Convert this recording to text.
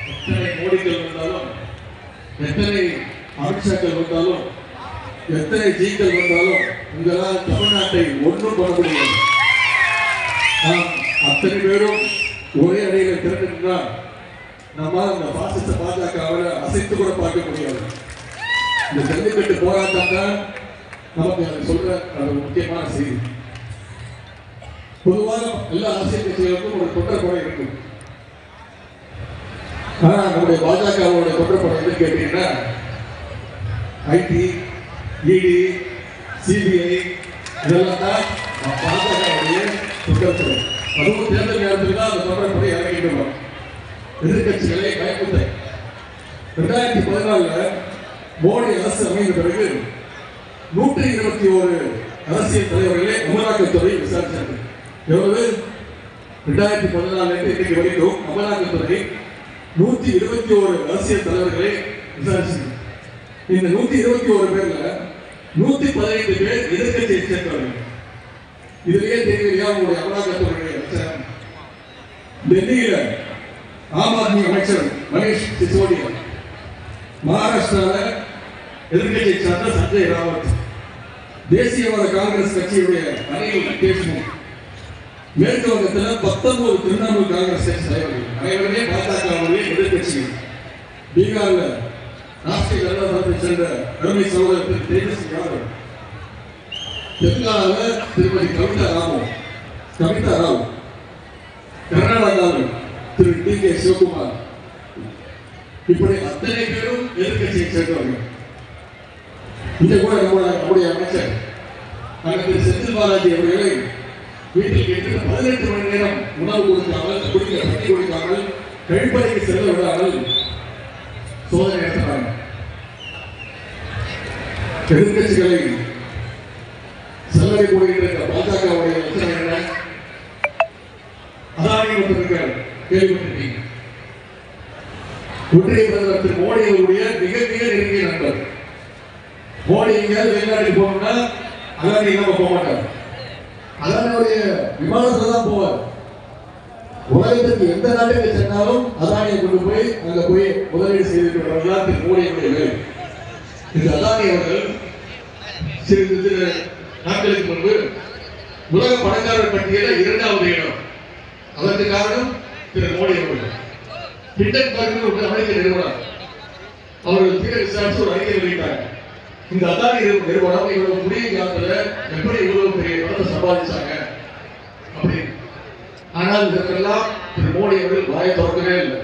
எத்தனை மோடிகள் வந்தாலும் எத்தனை அமித்ஷாக்கள் வந்தாலும் எத்தனை ஜீக்கள் வந்தாலும் உங்களால் தமிழ்நாட்டை ஒன்றும் பண்ண முடியாது நாம் அத்தனை பேரும் ஒரே அடையில திரண்டிருந்தால் நம்மால் அந்த பாசிச பாஜகவை அசைத்து கூட பார்க்க முடியாது இந்த ஜல்லிக்கட்டு போராட்டம் தான் நமக்கு அதை சொல்ற அது ஒரு முக்கியமான செய்தி பொதுவாக எல்லா அரசியல் கட்சிகளுக்கும் ஒரு தொண்டர்படை இருக்கு ஆனா நம்முடைய பாஜகவோட தொண்டர்படை எது கேட்டீங்கன்னா ஐடி இடி சிபிஐ இதெல்லாம் தான் பாஜகவுடைய தொண்டர்படை அதுவும் தேர்தல் நேரத்தில் தான் அந்த தொண்டர்படை இறங்கிட்டு எதிர்கட்சிகளை பயமுத்த ரெண்டாயிரத்தி பதினாலுல மோடி அரசு அமைந்த பிறகு நூற்றி இருபத்தி ஒரு அரசியல் தலைவர்களை அமலாக்கத்துறை விசாரிச்சாங்க எவ்வளவு ரெண்டாயிரத்தி பதினாலுல இருந்து இன்னைக்கு வரைக்கும் அமலாக்கத்துறை நூத்தி இருபத்தி ஒரு அரசியல் தலைவர்களை விசாரிச்சாங்க இந்த நூத்தி இருபத்தி ஒரு பேர்ல நூத்தி பதினைந்து பேர் எதிர்கட்சியை சேர்ந்தவர்கள் இதுலயே தெரியலையா உங்களுடைய அமலாக்கத்துறையுடைய விசாரணை டெல்லியில ஆம் ஆத்மி அமைச்சர் மனிஷ் சிசோடியா மகாராஷ்டிரால எதிர்கட்சியை சார்ந்த சஞ்சய் ராவத் தேசியவாத காங்கிரஸ் கட்சியுடைய அனில் தேஷ்முக் மேற்கு வங்கத்தில் பத்தொன்பது திரிணாமுல் காங்கிரஸ் கட்சி தலைவர்கள் அனைவருமே பாஜகவுடைய எதிர்கட்சிகள் பீகார்ல ராஷ்டிரிய ஜனதா தளத்தை சேர்ந்த அருமை சகோதரர் திரு தேஜஸ்வி யாதவ் தெலுங்கானால திருமதி கவிதா ராமு கவிதா ராவ் கர்நாடகாவில் திரு டி கே சிவகுமார் இப்படி அத்தனை பேரும் எதிர்கட்சியை சேர்ந்தவர்கள் இங்க கூட நம்முடைய நம்முடைய அமைச்சர் அண்ணன் திரு செந்தில் பாலாஜி அவர்களை வீட்டில் கேட்டு பதினெட்டு மணி நேரம் உணவு கொடுக்காமல் குடிக்க தண்ணி கொடுக்காமல் கழிப்பறைக்கு செல்ல விடாமல் சோதனை நடத்தினாங்க எதிர்கட்சிகளை செல்லடை கூடுகின்ற இந்த பாஜகவுடைய லட்சணம் என்ன அதானி ஒருத்தர் கேள்விப்பட்டிருக்கீங்க ஒன்றிய பிரதமர் திரு மோடி அவருடைய மிக மிக நெருங்கிய நண்பர் மோடி எங்கேயாவது வெளிநாட்டுக்கு போகணும்னா அதானி இல்லாம போக மாட்டார் அதானியுடைய விமானத்துல தான் போவார் உலகத்திற்கு எந்த நாட்டுக்கு சென்றாலும் அதானியை கொண்டு போய் அங்க போய் முதலீடு செய்து வரலாம் திரு மோடியுடைய வேலை இந்த அதானி அவர்கள் சிறிது சிறு நாட்களுக்கு முன்பு உலக பணக்காரர் பட்டியலில் இரண்டாவது இடம் அதற்கு காரணம் திரு மோடி அவர்கள் ஹிண்டன்பர்க் ஒரு அமெரிக்க நிறுவனம் அவர்கள் தீர விசாரித்து ஒரு அறிக்கை வெளியிட்டாங்க இந்த அதானி நிறுவ- நிறுவனம் இவ்வளவு குறுகிய காலத்துல எப்படி இவ்வளவு பெரிய பணத்தை சம்பாதிச்சாங்க அப்படின்னு ஆனால் இதற்கெல்லாம் திரு மோடி அவர்கள் வாயை திறக்கவே இல்லை